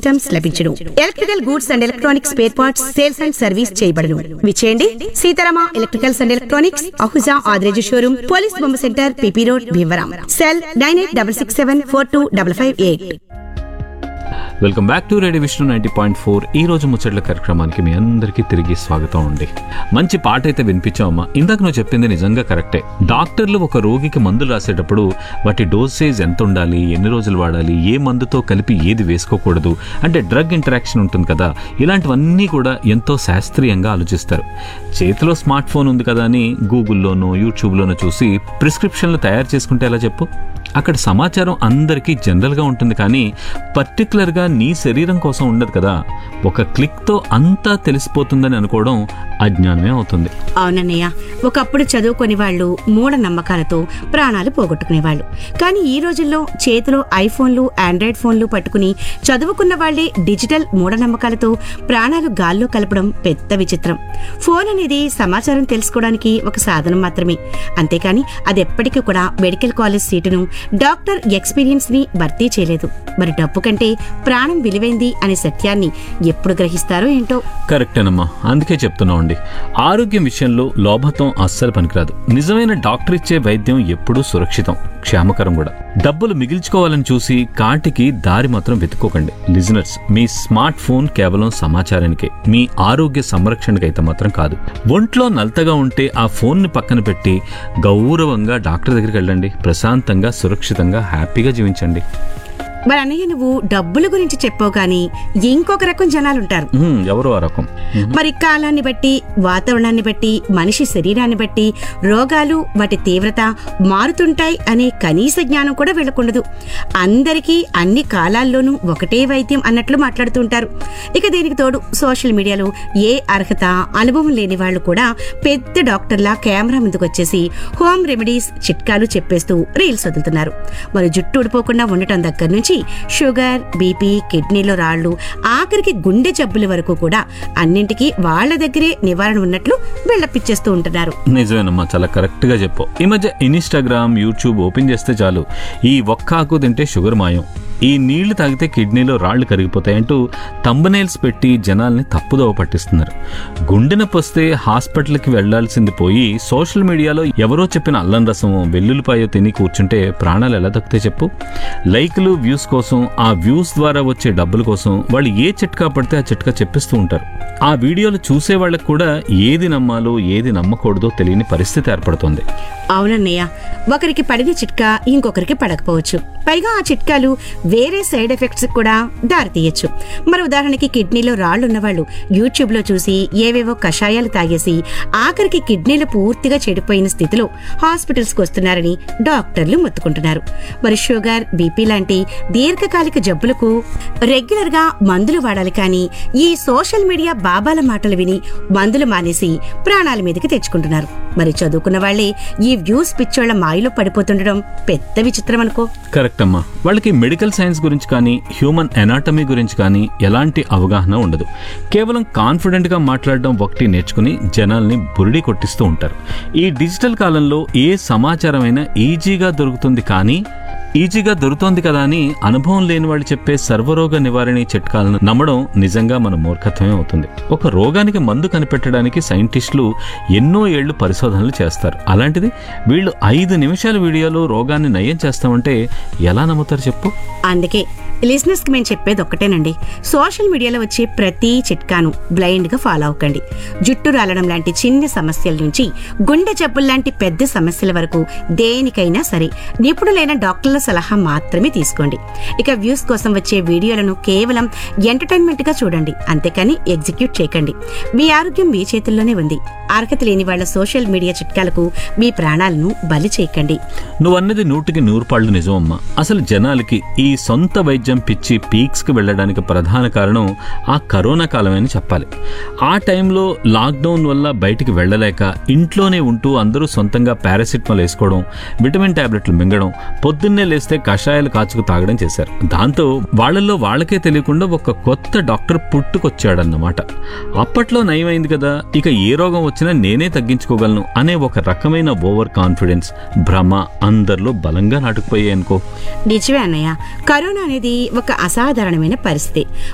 systems లభించును electrical goods and electronics spare parts sales and service చేయబడును విచేయండి Seetharama electricals and electronics Ahuja Adireju showroom police బొమ్మ centre PP road Bhimavaram cell nine eight double six seven four two double five eight welcome back to radio Vishnu ninety point four ఈ రోజు ముచ్చట్ల కార్యక్రమానికి మీ అందరికీ తిరిగి స్వాగతం అండి మంచి పాట అయితే వినిపించామమ్మా ఇందాక నువ్వు చెప్పింది నిజంగా కరెక్టే డాక్టర్లు ఒక రోగికి మందులు రాసేటప్పుడు వాటి డోసేజ్ ఎంత ఉండాలి ఎన్ని రోజులు వాడాలి ఏ మందుతో కలిపి ఏది వేసుకోకూడదు అంటే డ్రగ్ ఇంటరాక్షన్ ఉంటుంది కదా ఇలాంటివన్నీ కూడా ఎంతో శాస్త్రీయంగా ఆలోచిస్తారు చేతిలో స్మార్ట్ ఫోన్ ఉంది కదా అని గూగుల్లోనో యూట్యూబ్లోనో చూసి ప్రిస్క్రిప్షన్లు తయారు చేసుకుంటే ఎలా చెప్పు అక్కడ సమాచారం అందరికీ జనరల్గా ఉంటుంది కానీ పర్టికులర్గా నీ శరీరం కోసం ఉండదు కదా ఒక క్లిక్తో అంతా తెలిసిపోతుందని అనుకోవడం అజ్ఞానమే అవుతుంది అవునన్నయ్య ఒకప్పుడు చదువుకొని వాళ్ళు మూఢ నమ్మకాలతో ప్రాణాలు పోగొట్టుకునేవాళ్ళు కానీ ఈ రోజుల్లో చేతిలో ఐఫోన్లు ఆండ్రాయిడ్ ఫోన్లు పట్టుకుని చదువుకున్న వాళ్లే డిజిటల్ మూఢనమ్మకాలతో ప్రాణాలు గాల్లో కలపడం పెద్ద విచిత్రం ఫోన్ అనేది సమాచారం తెలుసుకోవడానికి ఒక సాధనం మాత్రమే అంతేకాని అది ఎప్పటికీ కూడా మెడికల్ కాలేజ్ సీటును డాక్టర్ ఎక్స్పీరియన్స్ ని భర్తీ చేయలేదు మరి డబ్బు కంటే ప్రాణం విలువైంది అనే సత్యాన్ని ఎప్పుడు గ్రహిస్తారో ఏంటో కరెక్టేనమ్మా అందుకే చెప్తున్నామండి ఆరోగ్యం విషయంలో లోభత్వం అస్సలు పనికిరాదు నిజమైన డాక్టర్ ఇచ్చే వైద్యం ఎప్పుడూ సురక్షితం క్షేమకరం కూడా డబ్బులు మిగిల్చుకోవాలని చూసి కాటికి దారి మాత్రం వెతుక్కోకండి లిజనర్స్ మీ స్మార్ట్ ఫోన్ కేవలం సమాచారానికే మీ ఆరోగ్య సంరక్షణకైతే మాత్రం కాదు ఒంట్లో నలతగా ఉంటే ఆ ఫోన్ని పక్కన పెట్టి గౌరవంగా డాక్టర్ దగ్గరికి వెళ్ళండి ప్రశాంతంగా సురక్షితంగా హ్యాపీగా జీవించండి మరి అన్నయ్య నువ్వు డబ్బుల గురించి చెప్పావు గాని ఇంకొక రకం జనాలుంటారు హ్మ్, ఎవరో ఆ రకం మరి కాలాన్ని బట్టి వాతావరణాన్ని బట్టి మనిషి శరీరాన్ని బట్టి రోగాలు వాటి తీవ్రత మారుతుంటాయి అనే కనీస జ్ఞానం కూడా వీళ్ళకుండదు అందరికీ అన్ని కాలాల్లోనూ ఒకటే వైద్యం అన్నట్లు మాట్లాడుతుంటారు ఇక దీనికి తోడు సోషల్ మీడియాలో ఏ అర్హత అనుభవం లేని వాళ్ళు కూడా పెద్ద డాక్టర్లా కెమెరా ముందుకు వచ్చేసి హోమ్ రెమెడీస్ చిట్కాలు చెప్పేస్తూ రీల్స్ వదులుతున్నారు మరి జుట్టు ఊడిపోకుండా ఉండటం దగ్గర నుంచి షుగర్ బీపీ కిడ్నీలో రాళ్లు ఆఖరికి గుండె జబ్బుల వరకు కూడా అన్నింటికీ వాళ్ళ దగ్గరే నివారణ ఉన్నట్లు వెళ్ళపిచ్చేస్తూ ఉంటున్నారు నిజమేనమ్మా చాలా కరెక్ట్ గా చెప్పు ఈ మధ్య ఇన్స్టాగ్రామ్ యూట్యూబ్ ఓపెన్ చేస్తే చాలు ఈ ఒక్క ఆకు తింటే షుగర్ మాయం ఈ నీళ్లు తాగితే కిడ్నీలో రాళ్లు కరిగిపోతాయంటూ తంబనేల్స్ పెట్టి జనాల్ని తప్పుదోవ పట్టిస్తున్నారు గుండె నొప్పి వస్తే హాస్పిటల్కి వెళ్లాల్సింది పోయి సోషల్ మీడియాలో ఎవరో చెప్పిన అల్లం రసమో వెల్లుల్లిపాయో తిని కూర్చుంటే ప్రాణాలు ఎలా దక్కుతాయి చెప్పు లైక్లు వ్యూస్ కోసం ఆ వ్యూస్ ద్వారా వచ్చే డబ్బుల కోసం వాళ్ళు ఏ చిట్కా పడితే ఆ చిట్కా చెప్పిస్తూ ఉంటారు ఆ వీడియోలు చూసే వాళ్ళకి కూడా ఏది నమ్మాలో ఏది నమ్మకూడదో తెలియని పరిస్థితి ఏర్పడుతుంది అవునన్నయ్య ఒకరికి పడిన చిట్కా ఇంకొకరికి పడకపోవచ్చు పైగా ఆ చిట్కాలు వేరే సైడ్ ఎఫెక్ట్స్ కూడా దారితీయచ్చు మరి ఉదాహరణకి కిడ్నీలో రాళ్లు ఉన్నవాళ్ళు యూట్యూబ్ లో చూసి ఏవేవో కషాయాలు తాగేసి ఆఖరికి కిడ్నీలు పూర్తిగా చెడిపోయిన స్థితిలో హాస్పిటల్స్ కు వస్తున్నారని డాక్టర్లు మొత్తుకుంటున్నారు మరి షుగర్ బీపీ లాంటి దీర్ఘకాలిక జబ్బులకు రెగ్యులర్ గా మందులు వాడాలి కానీ ఈ సోషల్ మీడియా బాబాల మాటలు విని మందులు మానేసి ప్రాణాల మీదకి తెచ్చుకుంటున్నారు మరి చదువుకున్న వాళ్లే ఈ వ్యూస్ పిచ్చోళ్ల మాయలో పడిపోతుండడం పెద్ద విచిత్రం అనుకో కరెక్ట్ అమ్మా వాళ్ళకి మెడికల్ సైన్స్ గురించి కానీ హ్యూమన్ ఎనాటమీ గురించి కానీ ఎలాంటి అవగాహన ఉండదు కేవలం కాన్ఫిడెంట్ గా మాట్లాడడం ఒకటి నేర్చుకుని జనాల్ని బురిడి కొట్టిస్తూ ఉంటారు ఈ డిజిటల్ కాలంలో ఏ సమాచారమైనా ఈజీగా దొరుకుతుంది కానీ ఈజీగా దొరుకుతోంది కదా అని అనుభవం లేని వాళ్ళు చెప్పే సర్వరోగ నివారణి చిట్కాలను నమ్మడం నిజంగా మన మూర్ఖత్వమే అవుతుంది ఒక రోగానికి మందు కనిపెట్టడానికి సైంటిస్టులు ఎన్నో ఏళ్లు పరిశోధనలు చేస్తారు అలాంటిది వీళ్ళు ఐదు నిమిషాల వీడియోలో రోగాన్ని నయం చేస్తామంటే ఎలా నమ్ముతారు చెప్పు అందుకే లిజినెస్ కి మేము చెప్పేది ఒక్కటేనండి సోషల్ మీడియాలో వచ్చే ప్రతి చిట్కాను బ్లైండ్ గా ఫాలో అవ్వకండి జుట్టు రాలడం లాంటి చిన్న సమస్యల నుంచి గుండె జబ్బుల లాంటి పెద్ద సమస్యల వరకు దేనికైనా సరే నిపుణులైన డాక్టర్ల సలహా మాత్రమే తీసుకోండి ఇక వ్యూస్ కోసం వచ్చే వీడియోలను కేవలం ఎంటర్టైన్మెంట్ గా చూడండి అంతేకాని ఎగ్జిక్యూట్ చేయకండి మీ ఆరోగ్యం మీ చేతుల్లోనే ఉంది అర్హత లేని వాళ్ళ సోషల్ మీడియా చిట్కాలకు మీ ప్రాణాలను బలి చేయకండి నువ్వన్నది నూటికి నూరు పాళ్ళు నిజమమ్మా అసలు జనాలకి ఈ సొంత వైద్యం పిచ్చి పీక్స్ కి వెళ్ళడానికి ప్రధాన కారణం ఆ కరోనా కాలమే అని చెప్పాలి ఆ టైంలో లాక్డౌన్ వల్ల బయటికి వెళ్ళలేక ఇంట్లోనే ఉంటూ అందరూ సొంతంగా పారాసిటమాల్ వేసుకోవడం విటమిన్ టాబ్లెట్లు మింగడం పొద్దున్నే లేస్తే కషాయాలు కాచుకు తాగడం చేశారు దాంతో వాళ్ళల్లో వాళ్ళకే తెలియకుండా ఒక కొత్త డాక్టర్ పుట్టుకొచ్చాడన్నమాట అప్పట్లో నయమైంది కదా ఇక ఏ రోగం వచ్చినా నేనే తగ్గించుకోగలను అనే ఒక రకమైన ఓవర్ కాన్ఫిడెన్స్ భ్రమ అందరిలో బలంగా నాటుకుపోయాయి అనుకో నిజమే అన్నయ్య కరోనా అనేది ఒక అసాధారణమైన పరిస్థితి